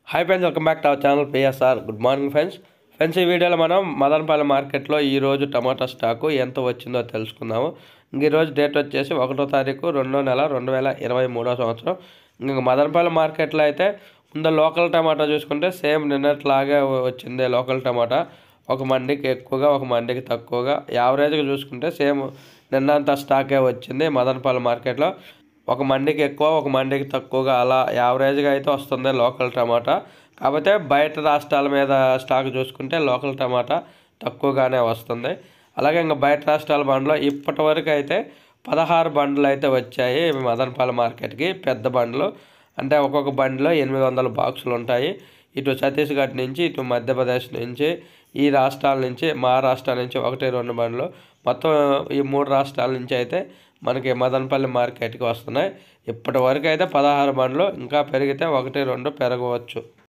hi friends welcome back to our channel PSR good morning friends friends ఈ వీడియోలో మనం మదనపల్లి మార్కెట్లో ఈ రోజు టమాటా స్టాకు ఎంత వచ్చిందో తెలుసుకుందాము ఇంక ఈరోజు డేట్ వచ్చేసి ఒకటో తారీఖు రెండో నెల రెండు వేల ఇరవై మూడో సంవత్సరం ఇంక మదనపల్లి మార్కెట్లో అయితే ముందు లోకల్ టమాటా చూసుకుంటే సేమ్ నిన్నట్లాగే వచ్చింది లోకల్ టమాటా ఒక మండికి ఎక్కువగా ఒక మండికి తక్కువగా యావరేజ్గా చూసుకుంటే సేమ్ నిన్నంత స్టాకే వచ్చింది మదనపల్లి మార్కెట్లో ఒక మండికి ఎక్కువ ఒక మండికి తక్కువగా అలా యావరేజ్గా అయితే వస్తుంది లోకల్ టమాటా కాకపోతే బయట రాష్ట్రాల మీద స్టాక్ చూసుకుంటే లోకల్ టమాటా తక్కువగానే వస్తుంది అలాగే ఇంకా బయట రాష్ట్రాల బండ్లో ఇప్పటి వరకు అయితే పదహారు బండ్లు అయితే వచ్చాయి మదనపల్లి మార్కెట్కి పెద్ద బండ్లు అంటే ఒక్కొక్క బండిలో ఎనిమిది వందల బాక్సులు ఉంటాయి ఇటు ఛత్తీస్గఢ్ నుంచి ఇటు మధ్యప్రదేశ్ నుంచి ఈ రాష్ట్రాల నుంచి మహారాష్ట్ర నుంచి ఒకటి రెండు బండ్లు మొత్తం ఈ మూడు రాష్ట్రాల నుంచి అయితే మనకి మదనపల్లి మార్కెట్కి వస్తున్నాయి ఇప్పటి వరకు అయితే పదహారు బండ్లు ఇంకా పెరిగితే ఒకటి రెండు పెరగవచ్చు